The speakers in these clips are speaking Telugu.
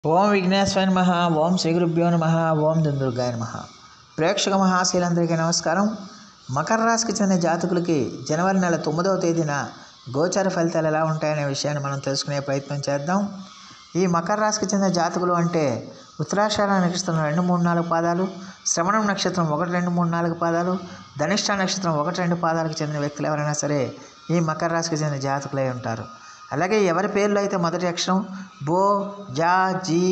ఓం విఘ్నేశ్వర నమ ఓం శ్రీ గురుభ్యో నమ ఓం దుందుర్గాయ నమ ప్రేక్షక మహాశీలందరికీ నమస్కారం మకర రాశికి చెందిన జాతకులకి జనవరి నెల తొమ్మిదవ తేదీన గోచార ఫలితాలు ఎలా ఉంటాయనే విషయాన్ని మనం తెలుసుకునే ప్రయత్నం చేద్దాం ఈ మకర రాశికి చెందిన జాతకులు అంటే ఉత్తరాషాఢ నక్షత్రం రెండు మూడు నాలుగు పాదాలు శ్రవణం నక్షత్రం ఒకటి రెండు మూడు నాలుగు పాదాలు ధనిష్ట నక్షత్రం ఒకటి రెండు పాదాలకు చెందిన వ్యక్తులు ఎవరైనా సరే ఈ మకర రాశికి చెందిన జాతకులై ఉంటారు అలాగే ఎవరి పేర్లు అయితే మొదటి అక్షరం బో జా జీ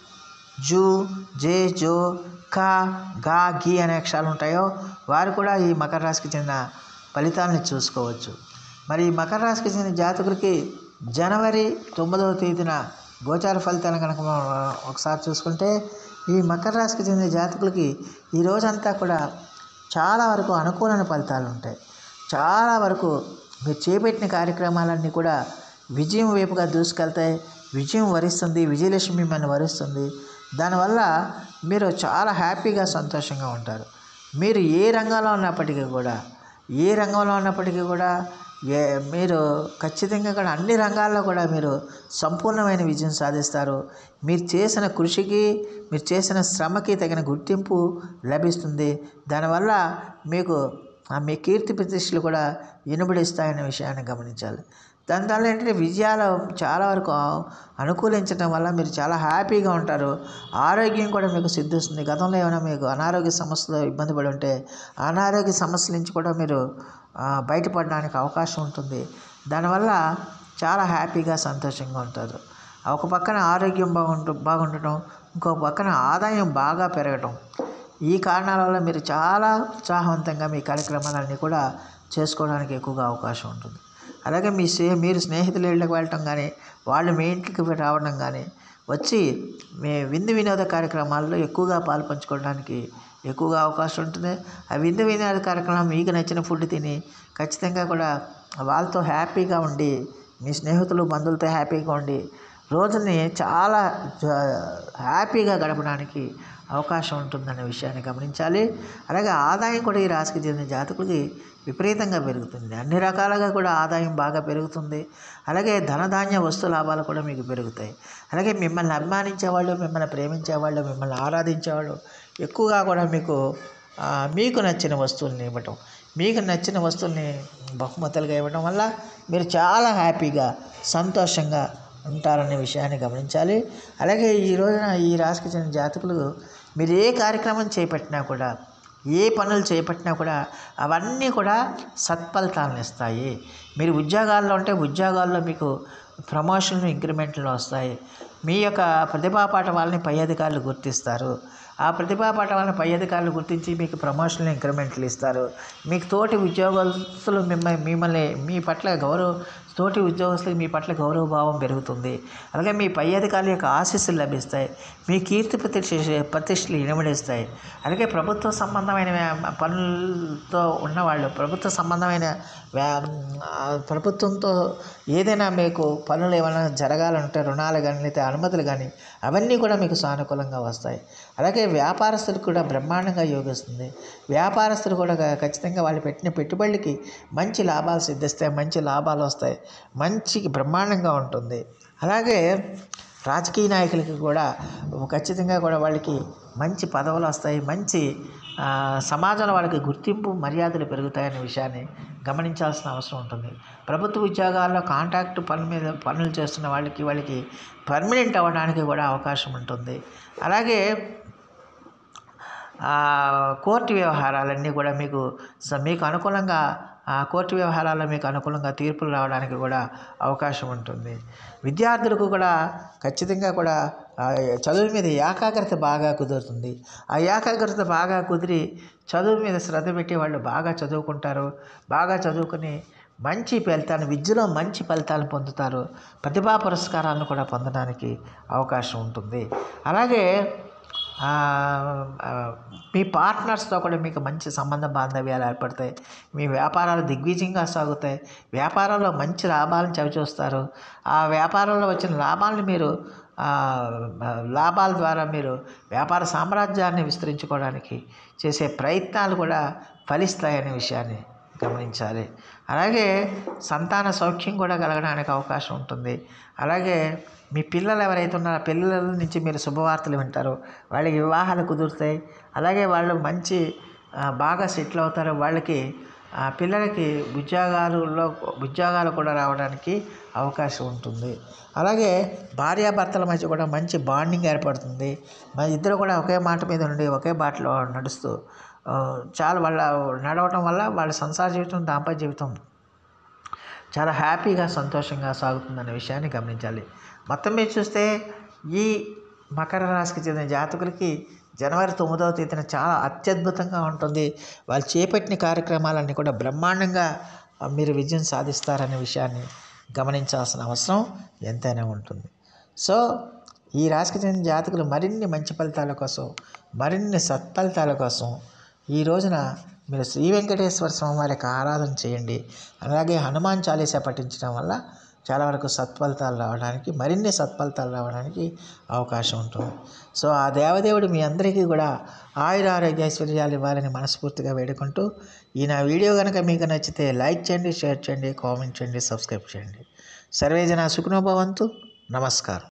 జూ జే జో కా గా గి అనే అక్షరాలు ఉంటాయో వారు కూడా ఈ మకర రాశికి చెందిన ఫలితాలను చూసుకోవచ్చు మరి ఈ మకర రాశికి చెందిన జాతకులకి జనవరి తొమ్మిదవ తేదీన గోచార ఫలితాలను కనుక మనం ఒకసారి చూసుకుంటే ఈ మకర రాశికి చెందిన జాతకులకి ఈ రోజంతా కూడా చాలా వరకు అనుకూలమైన ఫలితాలు ఉంటాయి చాలా వరకు మీరు చేపట్టిన కార్యక్రమాలన్నీ కూడా విజయం వైపుగా దూసుకెళ్తాయి విజయం వరిస్తుంది విజయలక్ష్మి మిమ్మల్ని వరిస్తుంది దానివల్ల మీరు చాలా హ్యాపీగా సంతోషంగా ఉంటారు మీరు ఏ రంగంలో ఉన్నప్పటికీ కూడా ఏ రంగంలో ఉన్నప్పటికీ కూడా ఏ మీరు ఖచ్చితంగా కూడా అన్ని రంగాల్లో కూడా మీరు సంపూర్ణమైన విజయం సాధిస్తారు మీరు చేసిన కృషికి మీరు చేసిన శ్రమకి తగిన గుర్తింపు లభిస్తుంది దానివల్ల మీకు ఆ మీ కీర్తి ప్రతిష్టలు కూడా ఇనుబడిస్తాయనే విషయాన్ని గమనించాలి దాని వల్ల ఏంటంటే విజయాలు చాలా వరకు అనుకూలించడం వల్ల మీరు చాలా హ్యాపీగా ఉంటారు ఆరోగ్యం కూడా మీకు సిద్ధిస్తుంది గతంలో ఏమైనా మీకు అనారోగ్య సమస్యలు ఇబ్బంది పడి ఉంటే అనారోగ్య సమస్యల నుంచి కూడా మీరు ఆ, బయటపడడానికి అవకాశం ఉంటుంది దానివల్ల చాలా హ్యాపీగా సంతోషంగా ఉంటారు ఒక పక్కన ఆరోగ్యం బాగుంటు బాగుండటం ఇంకో పక్కన ఆదాయం బాగా పెరగటం ఈ కారణాల వల్ల మీరు చాలా ఉత్సాహవంతంగా మీ కార్యక్రమాలన్నీ కూడా చేసుకోవడానికి ఎక్కువగా అవకాశం ఉంటుంది అలాగే మీ స్నే మీరు స్నేహితుల ఇళ్ళకి వెళ్ళటం కానీ వాళ్ళు మీ ఇంటికి రావడం కానీ వచ్చి మీ విందు వినోద కార్యక్రమాల్లో ఎక్కువగా పాలు పంచుకోవడానికి ఎక్కువగా అవకాశం ఉంటుంది ఆ విందు వినోద కార్యక్రమం మీకు నచ్చిన ఫుడ్ తిని ఖచ్చితంగా కూడా వాళ్ళతో హ్యాపీగా ఉండి మీ స్నేహితులు బంధువులతో హ్యాపీగా ఉండి రోజుని చాలా జ- హ్యాపీగా గడపడానికి అవకాశం ఉంటుందనే విషయాన్ని గమనించాలి అలాగే ఆదాయం కూడా ఈ రాశికి చెందిన జాతకులకి విపరీతంగా పెరుగుతుంది అన్ని రకాలుగా కూడా ఆదాయం బాగా పెరుగుతుంది అలాగే ధనధాన్య వస్తు లాభాలు కూడా మీకు పెరుగుతాయి అలాగే మిమ్మల్ని అభిమానించేవాళ్ళు మిమ్మల్ని ప్రేమించేవాళ్ళు మిమ్మల్ని ఆరాధించేవాళ్ళు ఎక్కువగా కూడా మీకు ఆ, మీకు నచ్చిన వస్తువుల్ని ఇవ్వటం మీకు నచ్చిన వస్తువుల్ని బహుమతులుగా ఇవ్వడం వల్ల మీరు చాలా హ్యాపీగా సంతోషంగా ఉంటారనే విషయాన్ని గమనించాలి అలాగే ఈ రోజున ఈ రాశికి చెందిన జాతకులు మీరు ఏ కార్యక్రమం చేపట్టినా కూడా ఏ పనులు చేపట్టినా కూడా అవన్నీ కూడా సత్ఫలితాలను ఇస్తాయి మీరు ఉద్యోగాల్లో ఉంటే ఉద్యోగాల్లో మీకు ప్రమోషన్లు ఇంక్రిమెంట్లు వస్తాయి మీ యొక్క ప్రతిభా పాఠ వాళ్ళని పై అధికారులు గుర్తిస్తారు ఆ ప్రతిభా పాఠ వాళ్ళని పై అధికారులు గుర్తించి మీకు ప్రమోషన్లు ఇంక్రిమెంట్లు ఇస్తారు మీకు తోటి ఉద్యోగస్తులు మిమ్మల్ని మిమ్మల్ని మీ పట్ల గౌరవ తోటి ఉద్యోగస్తులకు మీ పట్ల గౌరవ భావం పెరుగుతుంది అలాగే మీ పై అధికారుల యొక్క ఆశీస్సులు లభిస్తాయి మీ కీర్తి ప్రతిష్ట ప్రతిష్టలు ఇనమడిస్తాయి అలాగే ప్రభుత్వ సంబంధమైన వ్యా- పనులతో ఉన్నవాళ్ళు ప్రభుత్వ సంబంధమైన వ్యా- ఆ, ప్రభుత్వంతో ఏదైనా మీకు పనులు ఏమైనా జరగాలంటే రుణాలు కానీ లేదా అనుమతులు కానీ అవన్నీ కూడా మీకు సానుకూలంగా వస్తాయి అలాగే వ్యాపారస్తులకు కూడా బ్రహ్మాండంగా యోగిస్తుంది వ్యాపారస్తులు కూడా ఖ- ఖచ్చితంగా వాళ్ళు పెట్టిన పెట్టుబడికి మంచి లాభాలు సిద్ధిస్తాయి మంచి లాభాలు వస్తాయి మంచి బ్రహ్మాండంగా ఉంటుంది అలాగే రాజకీయ నాయకులకి కూడా ఖచ్చితంగా కూడా వాళ్ళకి మంచి పదవులు వస్తాయి మంచి ఆ, సమాజంలో వాళ్ళకి గుర్తింపు మర్యాదలు పెరుగుతాయనే విషయాన్ని గమనించాల్సిన అవసరం ఉంటుంది ప్రభుత్వ ఉద్యోగాల్లో కాంట్రాక్ట్ పని మీద పనులు చేస్తున్న వాళ్ళకి వాళ్ళకి పర్మనెంట్ అవ్వడానికి కూడా అవకాశం ఉంటుంది అలాగే ఆ, కోర్టు వ్యవహారాలన్నీ కూడా మీకు స- మీకు అనుకూలంగా ఆ కోర్టు వ్యవహారాల్లో మీకు అనుకూలంగా తీర్పులు రావడానికి కూడా అవకాశం ఉంటుంది విద్యార్థులకు కూడా ఖచ్చితంగా కూడా ఆ, చదువు మీద ఏకాగ్రత బాగా కుదురుతుంది ఆ ఏకాగ్రత బాగా కుదిరి చదువు మీద శ్రద్ధ పెట్టి వాళ్ళు బాగా చదువుకుంటారు బాగా చదువుకుని మంచి ఫలితాన్ని విద్యలో మంచి ఫలితాలను పొందుతారు ప్రతిభా పురస్కారాలను కూడా పొందడానికి అవకాశం ఉంటుంది అలాగే ఆ, ఆ, మీ పార్ట్నర్స్తో కూడా మీకు మంచి సంబంధ బాంధవ్యాలు ఏర్పడతాయి మీ వ్యాపారాలు దిగ్విజయంగా సాగుతాయి వ్యాపారంలో మంచి లాభాలను చవిచూస్తారు ఆ వ్యాపారంలో వచ్చిన లాభాలను మీరు ఆ, లాభాల ద్వారా మీరు వ్యాపార సామ్రాజ్యాన్ని విస్తరించుకోవడానికి చేసే ప్రయత్నాలు కూడా ఫలిస్తాయనే విషయాన్ని గమనించాలి అలాగే సంతాన సౌఖ్యం కూడా కలగడానికి అవకాశం ఉంటుంది అలాగే మీ పిల్లలు ఎవరైతే ఉన్నారో ఆ పిల్లల నుంచి మీరు శుభవార్తలు వింటారు వాళ్ళకి వివాహాలు కుదురుతాయి అలాగే వాళ్ళు మంచి ఆ, బాగా సెటిల్ అవుతారు వాళ్ళకి ఆ పిల్లలకి ఉద్యోగాలలో ఉద్యోగాలు కూడా రావడానికి అవకాశం ఉంటుంది అలాగే భార్యాభర్తల మధ్య కూడా మంచి బాండింగ్ ఏర్పడుతుంది మరి ఇద్దరు కూడా ఒకే మాట మీద ఉండి ఒకే బాటలో నడుస్తూ ఆ, చాలా వాళ్ళ నడవటం వల్ల వాళ్ళ సంసార జీవితం దాంపత్య జీవితం చాలా హ్యాపీగా సంతోషంగా సాగుతుందనే విషయాన్ని గమనించాలి మొత్తం మీద చూస్తే ఈ మకర రాశికి చెందిన జాతకులకి జనవరి తొమ్మిదవ తేదీన చాలా అత్యద్భుతంగా ఉంటుంది వాళ్ళు చేపట్టిన కార్యక్రమాలన్నీ కూడా బ్రహ్మాండంగా ఆ, మీరు విజయం సాధిస్తారనే విషయాన్ని గమనించాల్సిన అవసరం ఎంతైనా ఉంటుంది సో ఈ రాశికి చెందిన జాతకులు మరిన్ని మంచి ఫలితాల కోసం మరిన్ని సత్ఫలితాల కోసం ఈ రోజున మీరు శ్రీ వెంకటేశ్వర స్వామి వారికి ఆరాధన చేయండి అలాగే హనుమాన్ చాలీసా పఠించడం వల్ల చాలా వరకు సత్ఫలితాలు రావడానికి మరిన్ని సత్ఫలితాలు రావడానికి అవకాశం ఉంటుంది సో ఆ దేవదేవుడు మీ అందరికీ కూడా ఆయుర ఆరోగ్య ఐశ్వర్యాలు ఇవ్వాలని మనస్ఫూర్తిగా వేడుకుంటూ ఈ నా వీడియో కనుక మీకు నచ్చితే లైక్ చేయండి షేర్ చేయండి కామెంట్ చేయండి సబ్స్క్రైబ్ చేయండి సర్వేజన సుఖనోభవంతు నమస్కారం